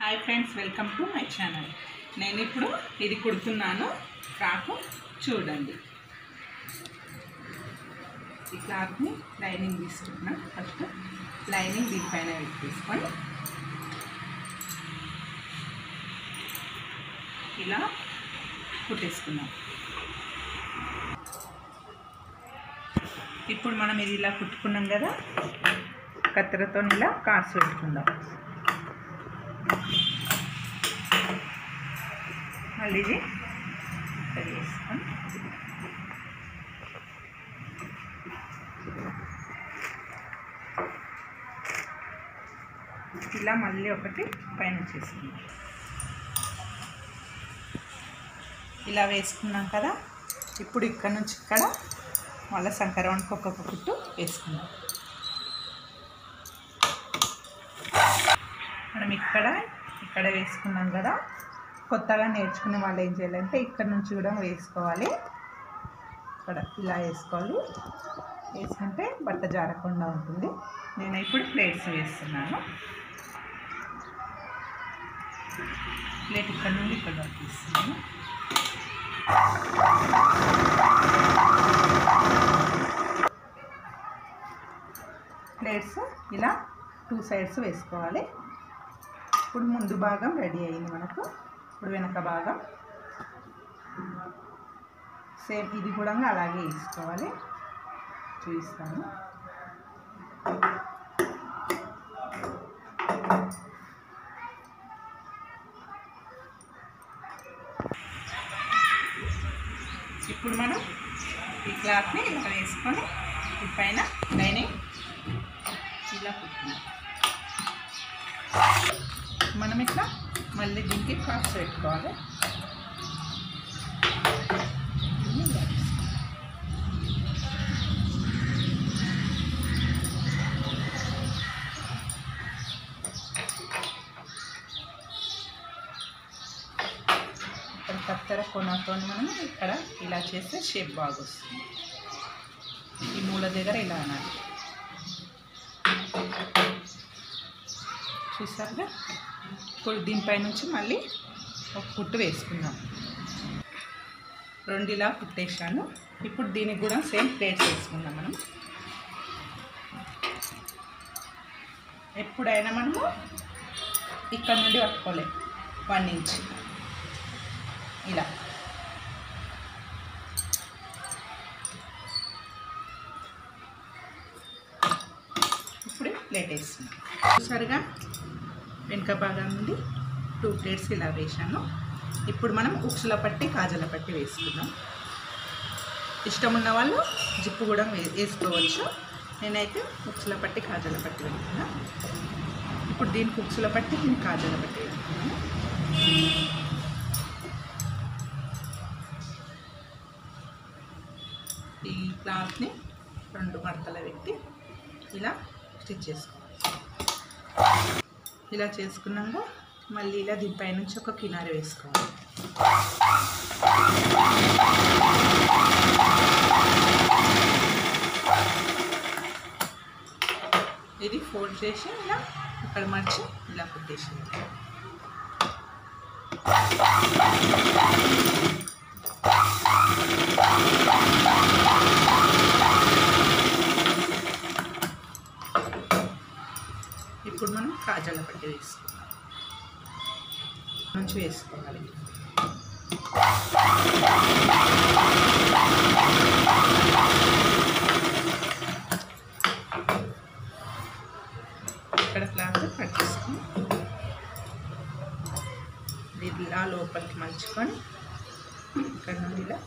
Hi friends welcome to my channel నేను ఇప్పుడు ఇది కుడుతున్నాను ఫ్రాకు చూడండి ఈ క్లాత్ని లైనింగ్ తీసుకుంటున్నా ఫస్ట్ లైనింగ్ దీనిపైన పెట్టేసుకొని ఇలా కుట్టేసుకున్నాం ఇప్పుడు మనం ఇది ఇలా కుట్టుకున్నాం కదా కత్తెరతో ఇలా కాసు పెట్టుకుందాం మళ్ళీ ఇది ఇక్కడ వేసుకొని ఇలా మళ్ళీ ఒకటి పైన చేసుకుందాం ఇలా వేసుకున్నాం కదా ఇప్పుడు ఇక్కడ నుంచి ఇక్కడ మళ్ళీ సంక్రమణకి ఒక్కొక్క కుట్టు వేసుకుందాం మనం ఇక్కడ ఇక్కడ వేసుకున్నాం కదా కొత్తగా నేర్చుకునే వాళ్ళు ఏం చేయాలంటే ఇక్కడ నుంచి కూడా వేసుకోవాలి ఇక్కడ ఇలా వేసుకోవాలి వేసుకుంటే బట్ట జారకుండా ఉంటుంది నేను ఇప్పుడు ప్లేట్స్ వేస్తున్నాను ప్లేట్ ఇక్కడ నుండి ఇక్కడ వరకు తీస్తున్నాను ప్లేట్స్ ఇలా టూ సైడ్స్ వేసుకోవాలి ఇప్పుడు ముందు భాగం రెడీ అయింది మనకు ఇప్పుడు వెనక భాగం సేమ్ ఇది కూడా అలాగే వేసుకోవాలి చూపిస్తాను ఇప్పుడు మనం ఈ క్లాత్ని ఇలా వేసుకొని ఈ పైన లైనింగ్ ఇలా కుట్టుకుందాం మనం ఇట్లా మళ్ళీ దీనికి కాస్ట్ పెట్టుకోవాలి ఇలా వేసుకోవాలి. ఇక్కడ కత్తెర కొనతో మనం ఇక్కడ ఇలా చేస్తే షేప్ బాగా వస్తుంది ఈ మూల దగ్గర ఇలా అనాలి చూసారుగా ఇప్పుడు దీనిపై నుంచి మళ్ళీ ఒక కుట్టు వేసుకుందాం రెండు ఇలా కుట్టేసాను ఇప్పుడు దీనికి కూడా సేమ్ ప్లేట్స్ వేసుకుందాం మనం ఎప్పుడైనా మనము ఇక్కడ నుండి పట్టుకోలేం వన్ ఇంచ్ ఇలా ఇప్పుడు ప్లేట్ వేస్తున్నాం చూసారుగా వెనుక భాగం నుండి టూ ప్లేట్స్ ఇలా వేసాను ఇప్పుడు మనం ఉక్సుల పట్టి కాజల పట్టి వేసుకుందాం ఇష్టం ఉన్న వాళ్ళు జిప్పు కూడా వే- వేసుకోవచ్చు నేనైతే ఉక్సుల పట్టి కాజల పట్టి వేస్తున్నా ఇప్పుడు దీనికి ఉక్సుల పట్టి దీనికి కాజల పట్టి వేస్తున్నాను ఈ క్లాత్ని రెండు మడతలు పెట్టి ఇలా స్టిచ్ చేసుకోవాలి ఇలా చేసుకున్నాక మళ్ళీ ఇలా దీనిపై నుంచి ఒక కినారి వేసుకోవాలి ఇది ఫోల్డ్ చేసి ఇలా ఇక్కడ మర్చి ఇలా కుట్టేసింది ఇప్పుడు మనం కాజాల పట్టి వేసుకుందాం నుంచి వేసుకోవాలి ఇక్కడ క్లాత్ కట్ చేసుకొని ఇది ఇలా లోపలికి మలుచుకొని ఇక్కడ నుండి ఇలా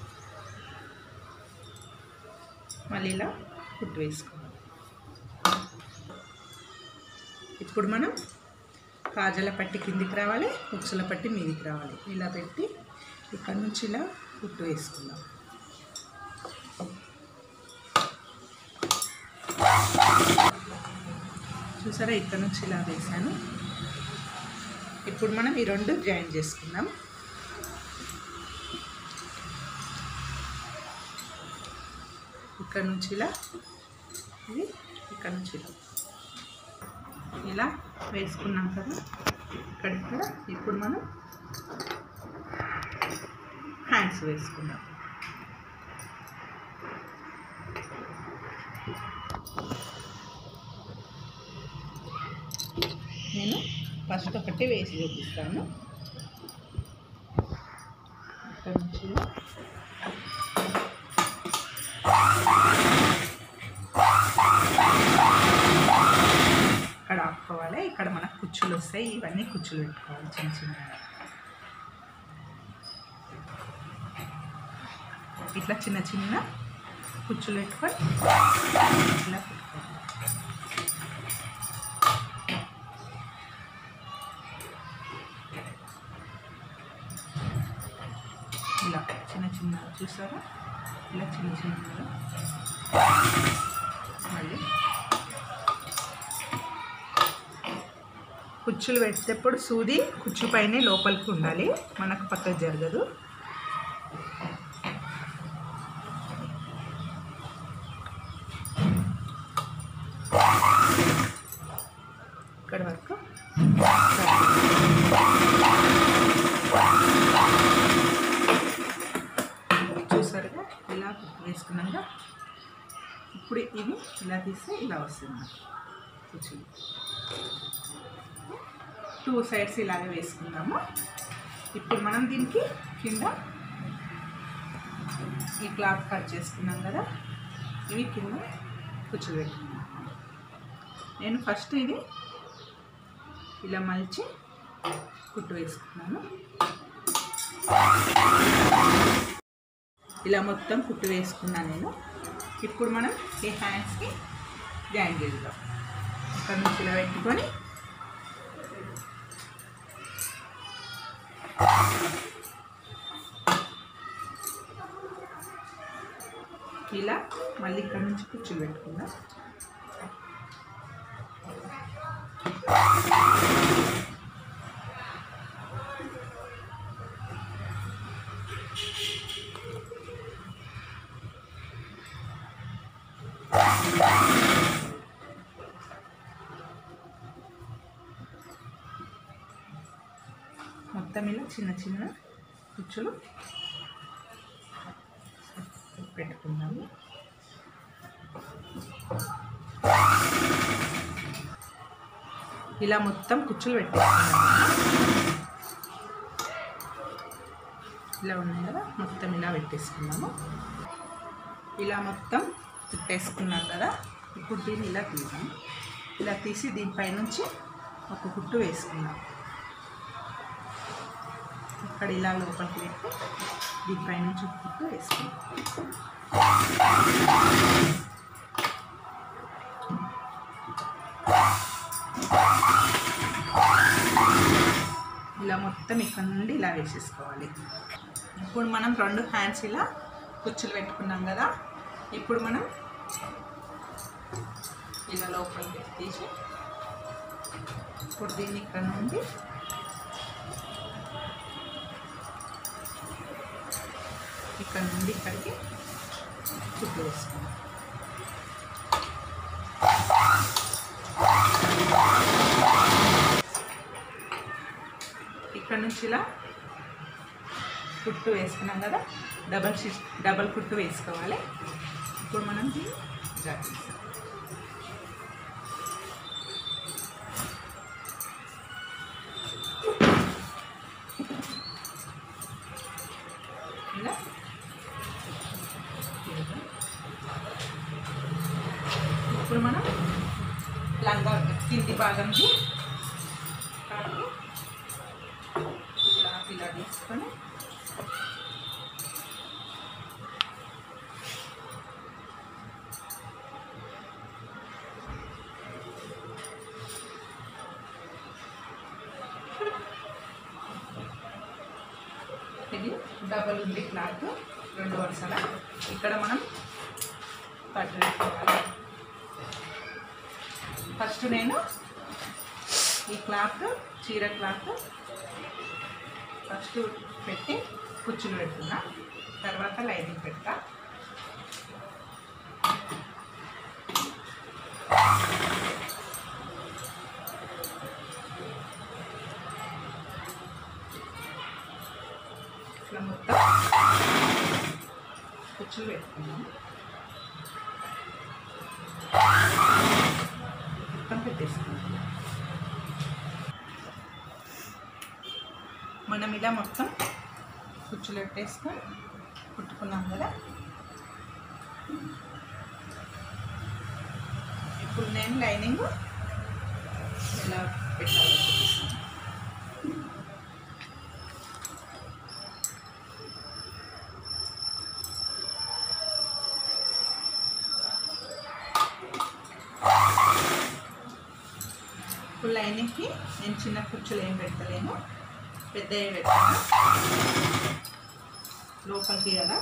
మళ్ళీ ఇలా కుట్టు వేసుకోవాలి ఇప్పుడు మనం కాజల పట్టి కిందికి రావాలి ఉక్సుల పట్టి మీదికి రావాలి ఇలా పెట్టి ఇక్కడ నుంచి ఇలా కుట్టు వేసుకుందాం చూసారా ఇక్కడ నుంచి ఇలా వేసాను ఇప్పుడు మనం ఈ రెండు జాయిన్ చేసుకుందాం ఇక్కడ నుంచి ఇలా ఇది ఇక్కడ నుంచి ఇలా ఇలా వేసుకున్నాం కదా ఇక్కడ ఇక్కడ ఇప్పుడు మనం హ్యాండ్స్ వేసుకుందాం నేను ఫస్ట్ ఒకటి వేసి చూపిస్తాను ఇక్కడ నుంచి ఇక్కడ ఆపుకోవాలి ఇక్కడ మనకు కుచ్చులు వస్తాయి ఇవన్నీ కుచ్చులు పెట్టుకోవాలి చిన్న చిన్నగా ఇట్లా చిన్న చిన్న కుచ్చులు పెట్టుకొని ఇట్లా పెట్టుకోవాలి ఇలా చిన్న చిన్న చూసారా ఇలా చిన్న చిన్నగా మళ్ళీ కుచ్చులు పెట్టేటప్పుడు సూది కుచ్చు పైనే లోపలికి ఉండాలి మనకు పక్కకు జరగదు ఇక్కడ వరకు చూసారుగా ఇలా వేసుకున్నాక ఇప్పుడు ఇది ఇలా తీస్తే ఇలా వస్తుంది కుచ్చులు టూ సైడ్స్ ఇలాగే వేసుకుందాము ఇప్పుడు మనం దీనికి కింద ఈ క్లాత్ కట్ చేసుకున్నాం కదా ఇవి కింద కుచ్చులు పెట్టుకున్నాం నేను ఫస్ట్ ఇది ఇలా మలిచి కుట్టు వేసుకున్నాను ఇలా మొత్తం కుట్టు వేసుకున్నాను నేను ఇప్పుడు మనం ఈ హ్యాండ్స్కి జాయిన్ చేద్దాం ఇక్కడ నుంచి ఇలా పెట్టుకొని ఇలా మళ్ళీ ఇక్కడ నుంచి కుర్చీలు పెట్టుకుందాం మొత్తం ఇలా చిన్న చిన్న కుచ్చులు పెట్టుకుందాము ఇలా మొత్తం కుచ్చులు పెట్టేసుకుందాము ఇలా ఉన్నాయి కదా మొత్తం ఇలా పెట్టేసుకున్నాము ఇలా మొత్తం కుట్టేసుకున్నాం కదా ఇప్పుడు దీన్ని ఇలా తీద్దాం ఇలా తీసి దీనిపైనుంచి ఒక కుట్టు వేసుకుందాం ఇక్కడ ఇలా లోపలికి పెట్టి దీనిపై నుంచి ఒక కుట్టు వేసుకుందాం ఇలా మొత్తం ఇక్కడ నుండి ఇలా వేసేసుకోవాలి ఇప్పుడు మనం రెండు హ్యాండ్స్ ఇలా కుచ్చులు పెట్టుకున్నాం కదా ఇప్పుడు మనం ఇలా లోపలికి తీసి ఇప్పుడు దీన్ని ఇక్కడ నుండి ఇక్కడ నుండి ఇక్కడికి కుట్లు వేసుకుందాం ఇక్కడ నుంచి ఇలా కుట్టు వేసుకున్నాం కదా డబల్ షిస్ డబల్ కుట్టు వేసుకోవాలి ఇప్పుడు మనం దీన్ని ఇలా తీసాం ఇలా ఇప్పుడు మనం లంగా కింది భాగంకి కాకి ఇలా ఇలా తీసుకొని ఇది డబల్ ఉంది క్లాత్ రెండు వరుసల ఇక్కడ మనం కట్ వేసుకోవాలి ఫస్ట్ నేను ఈ క్లాత్ చీర క్లాత్ ఫస్ట్ పెట్టి కుచ్చులు పెడుతున్నా తర్వాత లైనింగ్ పెడతా కుచ్చులు పెట్టుకున్నాం మొత్తం పెట్టేసుకున్నాం మనం ఇలా మొత్తం కుచ్చులు పెట్టేసుకొని కుట్టుకున్నాం కదా ఇప్పుడు నేను లైనింగ్ ఎలా పెట్టాలో చూపిస్తాను ఇప్పుడు లైనింగ్కి నేను చిన్న కుచ్చులు ఏం పెట్టలేను పెద్దవి పెట్టాను లోపలికి కదా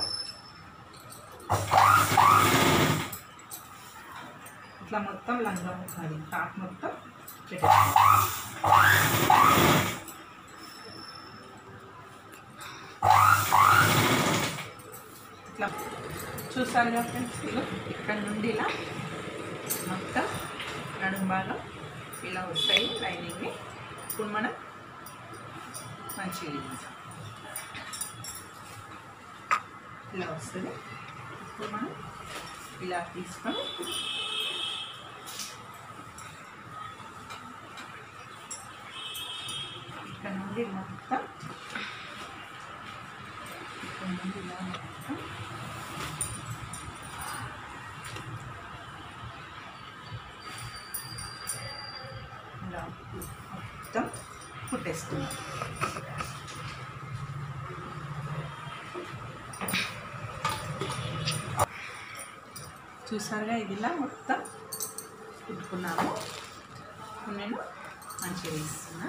ఇట్లా మొత్తం లంగా అది టాప్ మొత్తం పెట్టేస్తాను ఇట్లా చూసారు కదా ఫ్రెండ్స్ ఇదిగో ఇక్కడ నుండి ఇలా మొత్తం నడుము భాగం ఇలా వస్తాయి లైనింగ్ని ఇప్పుడు మనం మంచిగా వేయించాం. ఇలా వస్తుంది ఇప్పుడు మనం ఇలా తీసుకొని ఇక్కడ నుండి మొత్తం ఇక్కడ నుండి ఇలా మొత్తం ఇలా మొత్తం కుట్టేసుకున్నాం చూసారుగా ఇది ఇలా మొత్తం కుట్టుకున్నాము ఇప్పుడు నేను మంచిగా వేస్తున్నా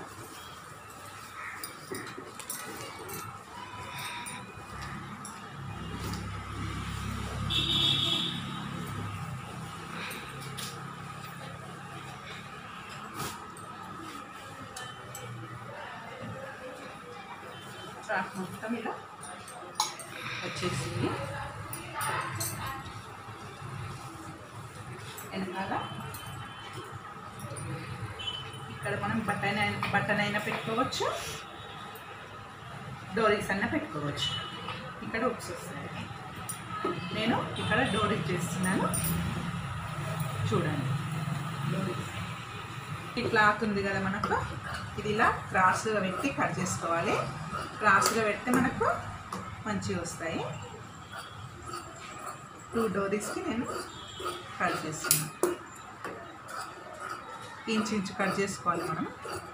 ఫ్రాక్ మొత్తం ఇలా వచ్చేసింది వెనకాల ఇక్కడ మనం బటన్ అయిన- బటన్ అయినా పెట్టుకోవచ్చు డోరీస్ అన్న పెట్టుకోవచ్చు ఇక్కడ ఉప్స్ వస్తాయి నేను ఇక్కడ డోరీస్ చేస్తున్నాను చూడండి డోరీస్ ఈ క్లాత్ ఉంది కదా మనకు ఇది ఇలా క్రాస్గా పెట్టి కట్ చేసుకోవాలి క్రాస్గా పెడితే మనకు మంచిగా వస్తాయి టూ డోరీస్కి నేను కట్ చేస్తున్నాను ఇంచు ఇంచు కట్ చేసుకోవాలి మనం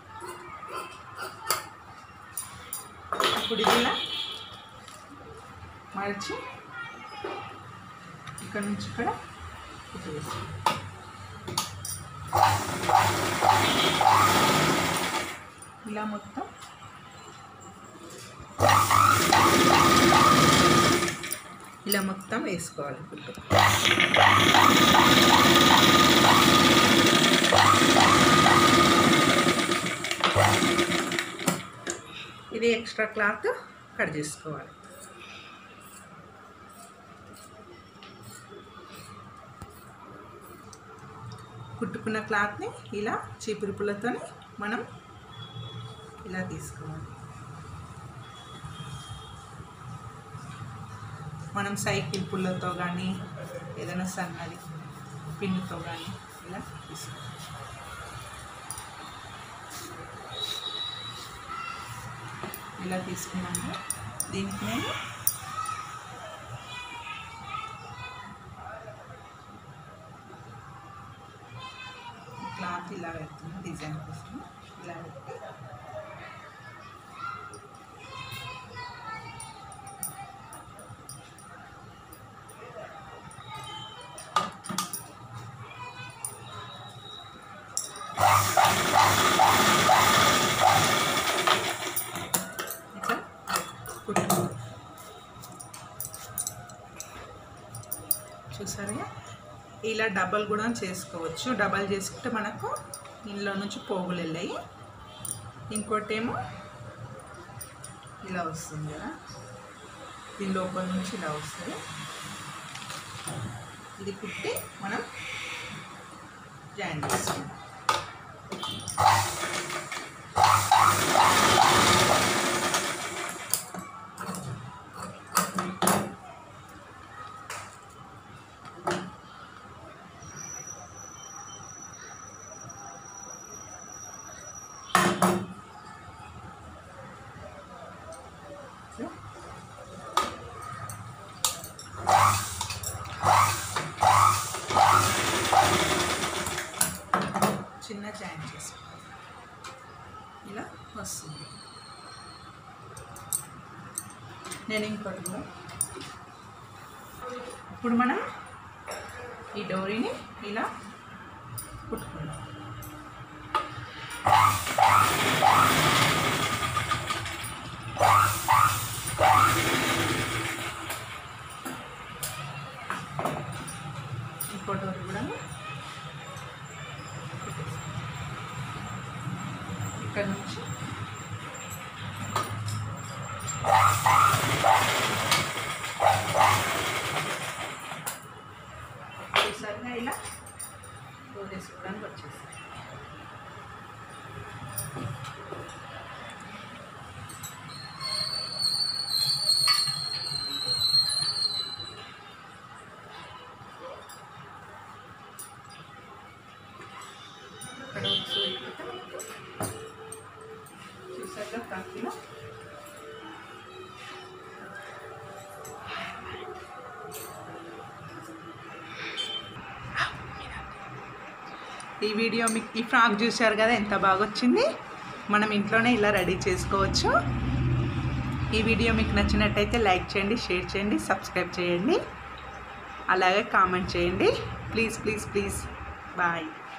ఇప్పుడు ఇది ఇలా మడిచి ఇక్కడ నుంచి ఇక్కడ ఇటు వేసి ఇలా మొత్తం ఇలా మొత్తం వేసుకోవాలి గుడ్డు ఇది ఎక్స్ట్రా క్లాత్ కట్ చేసుకోవాలి కుట్టుకున్న క్లాత్ని ఇలా చీపురు పుల్లతో మనం ఇలా తీసుకోవాలి మనం సైకిల్ పుల్లతో కానీ ఏదైనా సన్నది పిన్నుతో కానీ ఇలా తీసుకోవాలి ఇలా తీసుకున్నాము దీనికి నేను క్లాత్ ఇలా పెడుతున్నాను డిజైన్ కోసం ఇలా పెట్టి ఇట్లా కుట్టు చూసారుగా ఇలా డబల్ కూడా చేసుకోవచ్చు డబల్ చేసుకుంటే మనకు ఇందులో నుంచి పోగులు వెళ్ళాయి ఇంకోటి ఏమో ఇలా వస్తుంది కదా దీని లోపల నుంచి ఇలా వస్తుంది ఇది కుట్టి మనం జాయిన్ చేసుకుందాం వస్తుంది నేను ఇంకోటి కూడా ఇప్పుడు మనం ఈ డోరీని ఇలా కుట్టుకుందాం ఇంకో డోరీ కూడా ఇక్కడ నుంచి చూసారుగా ఇలా వేసుకోవడానికి వచ్చేసి ఇక్కడ వచ్చి చూసారుగా కాకిలో ఈ వీడియో మీకు ఈ ఫ్రాక్ చూశారు కదా ఎంత బాగా వచ్చింది మనం ఇంట్లోనే ఇలా రెడీ చేసుకోవచ్చు ఈ వీడియో మీకు నచ్చినట్టయితే లైక్ చేయండి షేర్ చేయండి సబ్స్క్రైబ్ చేయండి అలాగే కామెంట్ చేయండి ప్లీజ్ ప్లీజ్ ప్లీజ్ బాయ్